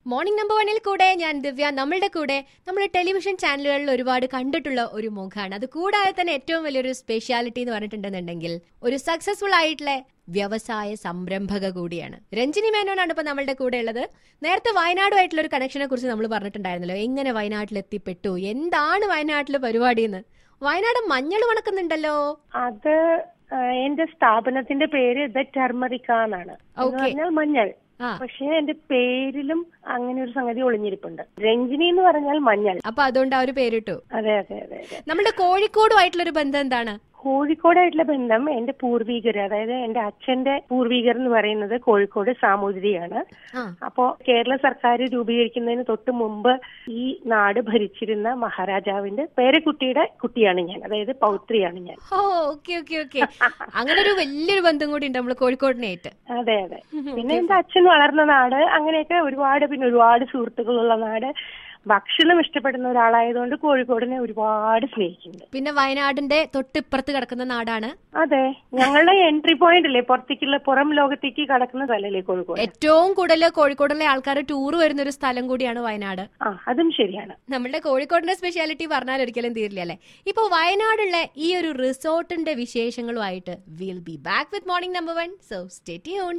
Morning number വണ്ണിൽ കൂടെ ഞാൻ ദിവ്യ നമ്മളുടെ കൂടെ നമ്മൾ ടെലിവിഷൻ ചാനലുകളിൽ ഒരുപാട് കണ്ടിട്ടുള്ള ഒരു മുഖമാണ് അത് കൂടാതെ തന്നെ ഏറ്റവും വലിയൊരു സ്പെഷ്യാലിറ്റി എന്ന് പറഞ്ഞിട്ടുണ്ടെന്നുണ്ടെങ്കിൽ ഒരു സക്സസ്ഫുൾ ആയിട്ടുള്ള വ്യവസായ സംരംഭക കൂടിയാണ് രഞ്ജിനി മേനോനാണ് ഇപ്പൊ നമ്മളുടെ കൂടെ ഉള്ളത് നേരത്തെ വയനാടുമായിട്ടുള്ള ഒരു കണക്ഷനെ കുറിച്ച് നമ്മൾ പറഞ്ഞിട്ടുണ്ടായിരുന്നല്ലോ എങ്ങനെ വയനാട്ടിൽ എത്തിപ്പെട്ടു എന്താണ് വയനാട്ടിലെ പരിപാടി എന്ന് വയനാട് മഞ്ഞൾ മണക്കുന്നുണ്ടല്ലോ അത് ആ, എന്റെ സ്ഥാപനത്തിന്റെ പേര് ദ ടെർമറിക്ക എന്നാണ് എന്ന് Okay. പറഞ്ഞാൽ മഞ്ഞൾ ആ പക്ഷേ എന്റെ പേരിലും അങ്ങനെ ഒരു സംഗതി ഒളിഞ്ഞിരിപ്പുണ്ട് രഞ്ജിനി എന്ന് പറഞ്ഞാൽ മഞ്ഞൾ അപ്പൊ അതുകൊണ്ട് ആ ഒരു പേരിട്ടു അതെ അതെ അതെ അതെ നമ്മുടെ കോഴിക്കോടുമായിട്ടുള്ള ഒരു ബന്ധം എന്താണ് കോഴിക്കോടായിട്ടുള്ള ബന്ധം എന്റെ പൂർവികർ അതായത് എന്റെ അച്ഛന്റെ പൂർവികർ എന്ന് പറയുന്നത് കോഴിക്കോട് സാമൂതിരിയാണ് ആ അപ്പോ കേരള സർക്കാർ രൂപീകരിക്കുന്നതിന് തൊട്ട് മുമ്പ് ഈ നാട് ഭരിച്ചിരുന്ന മഹാരാജാവിന്റെ പേരക്കുട്ടിയുടെ കുട്ടിയാണ് ഞാൻ അതായത് പൗത്രിയാണ് ഞാൻ ഓ ഓക്കെ ഓക്കെ ഓക്കെ അങ്ങനെ ഒരു വലിയൊരു ബന്ധം കൂടി ഉണ്ട് നമ്മൾ കോഴിക്കോടിനായിട്ട് അതെ അതെ പിന്നെ എന്റെ അച്ഛൻ വളർന്ന നാട് അങ്ങനെയൊക്കെ ഒരുപാട് പിന്നെ ഒരുപാട് സുഹൃത്തുക്കളുള്ള നാട് ഭക്ഷണം ഇഷ്ടപ്പെടുന്ന ഒരാളായതുകൊണ്ട് കോഴിക്കോടിനെ ഒരുപാട് സ്നേഹിക്കുന്നുണ്ട് പിന്നെ വയനാടിന്റെ തൊട്ടിപ്പുറത്ത് കിടക്കുന്ന നാടാണ് അതെ ഞങ്ങളുടെ എൻട്രി പോയിന്റ് അല്ലേ പുറത്തേക്കുള്ള പുറം ലോകത്തേക്ക് കടക്കുന്ന സ്ഥലല്ലേ കോഴിക്കോട് ഏറ്റവും കൂടുതൽ കോഴിക്കോടിലെ ആൾക്കാർ ടൂർ വരുന്ന ഒരു സ്ഥലം കൂടിയാണ് വയനാട് ആ അതും ശരിയാണ് നമ്മളുടെ കോഴിക്കോടിന്റെ സ്പെഷ്യാലിറ്റി പറഞ്ഞാൽ ഒരിക്കലും തീരില്ല അല്ലേ ഇപ്പൊ വയനാടുള്ള ഈ ഒരു റിസോർട്ടിന്റെ വിശേഷങ്ങളുമായിട്ട് will be back with morning number one so stay tune